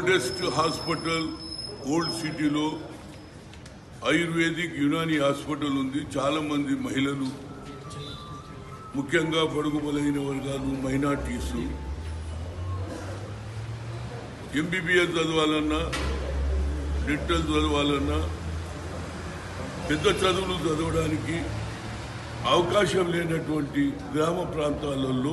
Oldest hospital old సిటీలో ayurvedic Unani hospital ఉంది చాలా మంది మహిళలు ముఖ్యంగా పొడుగు బలైన వర్గాలు మైనార్టీస్ ఎంబీబీఎస్ చదవాలన్నా డెంటల్ చదవాలన్నా పెద్ద చదువులు చదవడానికి అవకాశం లేనటువంటి గ్రామ ప్రాంతాలలో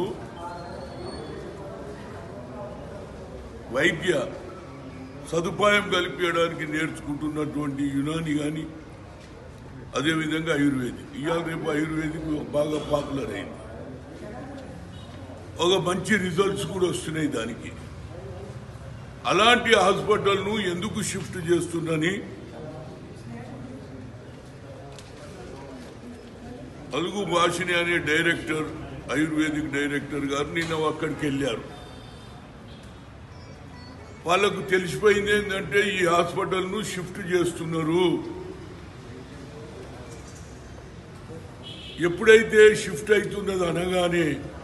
వైద్య సదుపాయం కల్పించడానికి నేర్చుకుంటున్నటువంటి యునాని కానీ అదేవిధంగా ఆయుర్వేదిక్ ఇవాళ రేపు ఆయుర్వేదిక్ బాగా పాపులర్ అయింది ఒక మంచి రిజల్ట్స్ కూడా వస్తున్నాయి దానికి అలాంటి హాస్పిటల్ను ఎందుకు షిఫ్ట్ చేస్తుందని అలుగు భాషిని అనే డైరెక్టర్ ఆయుర్వేదిక్ డైరెక్టర్ గారు నిన్న అక్కడికి వెళ్ళారు వాళ్ళకు తెలిసిపోయింది ఏంటంటే ఈ హాస్పిటల్ను షిఫ్ట్ చేస్తున్నారు ఎప్పుడైతే షిఫ్ట్ అవుతున్నది అనగానే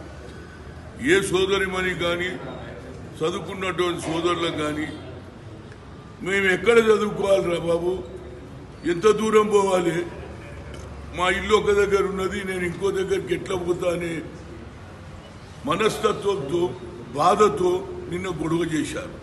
ఏ సోదరిమని కానీ చదువుకున్నటువంటి సోదరులకు కానీ మేము ఎక్కడ చదువుకోవాలిరా బాబు ఎంత దూరం పోవాలి మా ఇల్లు ఒక దగ్గర ఉన్నది నేను ఇంకో దగ్గరికి ఎట్లా పోతా అనే మనస్తత్వంతో బాధతో నిన్న గొడవ చేశారు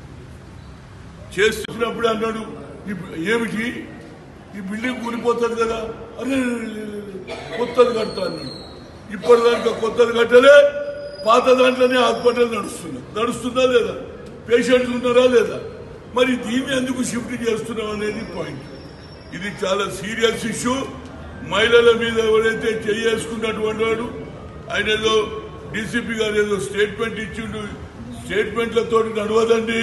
చేస్తున్నప్పుడు అన్నాడు "ఈ- ఏమిటి ఈ బిల్డింగ్ కూలిపోతుంది కదా అరే కొత్తది కడతా అన్నాడు ఇప్పటిదాకా కొత్తది కట్టలే పాత దాంట్లోనే హాస్పిటల్ నడుస్తుంది నడుస్తుందా లేదా పేషెంట్లు ఉన్నారా లేదా మరి దీన్ని ఎందుకు షిఫ్ట్ చేస్తున్నాం అనేది పాయింట్ ఇది చాలా సీరియస్ ఇష్యూ మహిళల మీద ఎవరైతే చేసుకున్నటువంటి వాడు ఆయన ఏదో డీసీపీ గారు ఏదో స్టేట్మెంట్ ఇచ్చిండు స్టేట్మెంట్లతో నడవదండి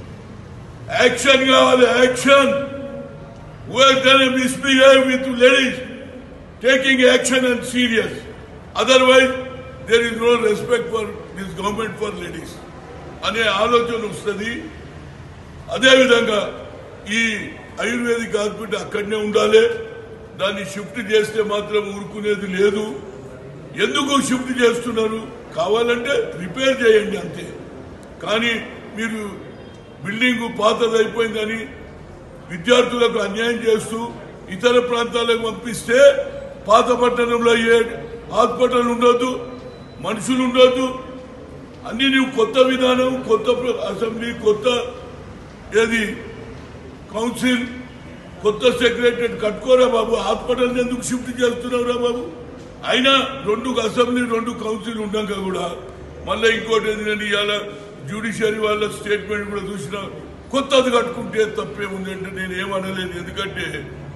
యాక్షన్ కావాలి action who has done a misbehave with ladies, taking action and serious. Otherwise, there is no respect for this government for ladies. అనే ఆలోచన వస్తుంది అదేవిధంగా ఈ ఆయుర్వేదిక్ హాస్పిటల్ అక్కడనే ఉండాలి దాన్ని షిఫ్ట్ చేస్తే మాత్రం ఊరుకునేది లేదు ఎందుకు షిఫ్ట్ చేస్తున్నారు కావాలంటే రిపేర్ చేయండి అంతే కానీ మీరు బిల్డింగ్ పాతదైపోయిందని విద్యార్థులకు అన్యాయం చేస్తూ ఇతర ప్రాంతాలకు పంపిస్తే పాత పట్టణంలో ఏ హాస్పిటల్ ఉండొద్దు మనుషులు ఉండొద్దు అన్ని నువ్వు కొత్త విధానం కొత్త ప్ర- అసెంబ్లీ కొత్త ఏది కౌన్సిల్ కొత్త సెక్రటరీ కట్టుకోరా బాబు హాస్పిటల్ ఎందుకు షిఫ్ట్ చేస్తున్నావురా బాబు అయినా రెండు అసెంబ్లీ రెండు కౌన్సిల్ ఉన్నాక కూడా మళ్ళీ ఇంకోటి ఏంటి నేను ఇవాళ జ్యుడిషియరీ వాళ్ళ స్టేట్మెంట్ కూడా చూసిన కొత్తది కట్టుకుంటే తప్పేముంది అంటే నేను ఏమనలేదు ఎందుకంటే